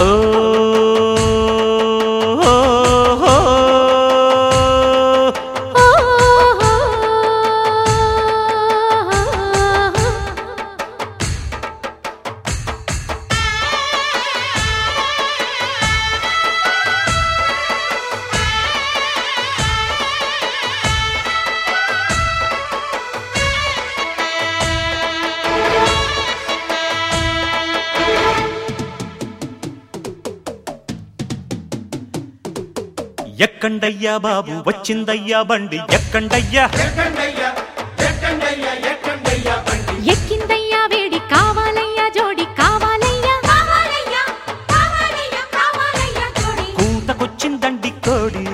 ఓ ఎక్కండయ్యా బాబు వచ్చిందయ్యా బండి ఎక్కండయ్యా ఎక్కిందయ్యా వేడి కావాలయ్యా జోడి కావాలయ్యా కావాలయ్యా కావాలయ్యా కావాలయ్యా జోడి కూతకొచ్చిందండి కోడి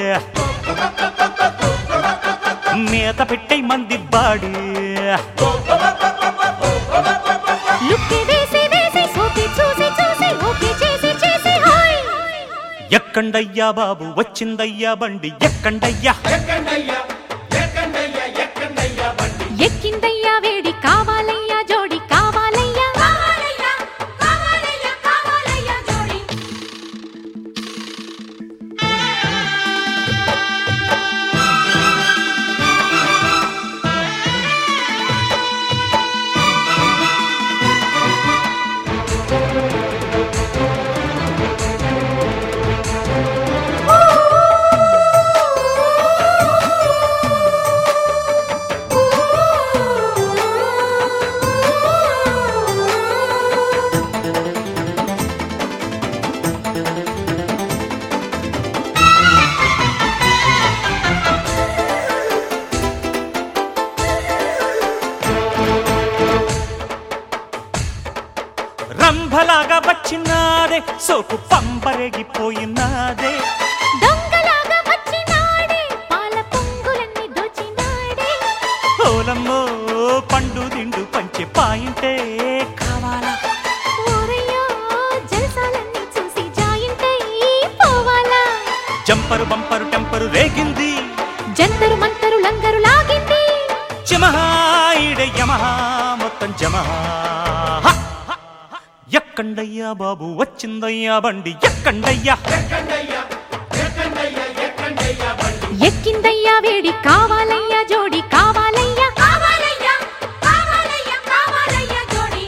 మేత పెట్టే మంది బాడి లుక్కి వేసి వేసి సోకి చూసి చూసి ఓకే చేసి చేసి హాయ్ ఎక్కండయ్యా బాబు వచ్చిందయ్యా బండి ఎక్కండయ్యా ఎక్కిందయ్యా వేడి కావాలయ్యా జోడి కావాలయ్యా కావాలయ్యా కావాలయ్యా కావాలయ్యా జోడి రంభలాగా వచ్చినాదే సోకు పంపరేగిపోయినాదే దొంగలాగా వచ్చినాడే పాల పొంగులన్నీ దోచినాడే ఓలమ్మో పండు దిండు పంచె పాయింటే కావాలా ఓరయ్యో జలసాలన్నీ చూసి జాయింటై పోవాలా జంపరు బంపరు టెంపరు రేగింది జంతరు మంతరు లంగరు లాగింది జమహాయిడే యమహా మొత్తం జమహా హ! ఎక్కండయ్యా బాబు వచ్చిందయ్యా బండి ఎక్కండయ్యా ఎక్కిందయ్యా వేడి కావాలయ్యా జోడి కావాలయ్యా కావాలయ్యా కావాలయ్యా కావాలయ్యా జోడి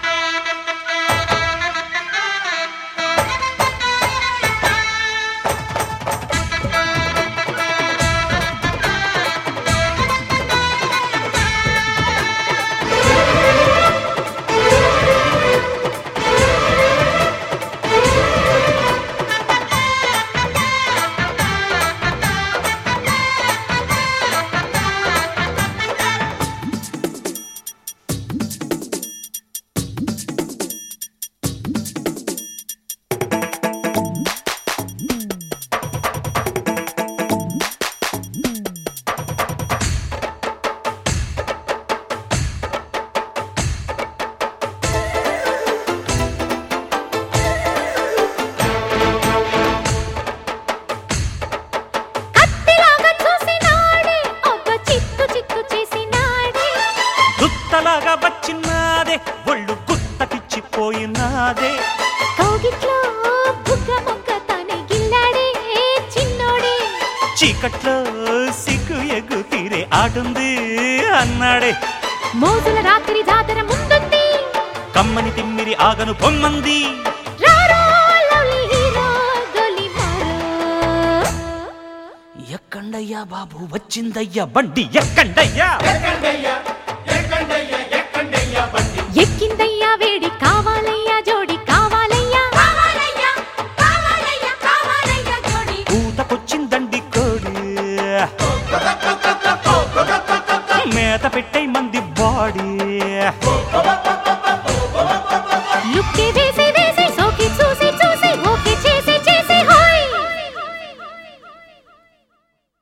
కత్తిలాగా చూసినాడే ఒక చిత్తు చిత్తు చేసినాడే గుత్తలాగా వచ్చినాదే ఒళ్ళు గుత్తకిచ్చిపోయినాదే కౌగిట్లో బుగ్గ మొగ్గ తనే గిల్లాడే చిన్నోడే చీకట్లో సిగ్గు ఎగ్గు తీరే ఆడుంది అన్నాడే మోజుల రాత్రి జాతర ముందుంది కమ్మని తిమ్మిరి ఆగను పొమ్మంది రారో లవ్లీ హీరో గొలి మారో ఎక్కండయ్యా బాబు వచ్చిందయ్యా బండి ఎక్కండయ్యా ఎక్కిందయ్యా వేడి కావాలయ్యా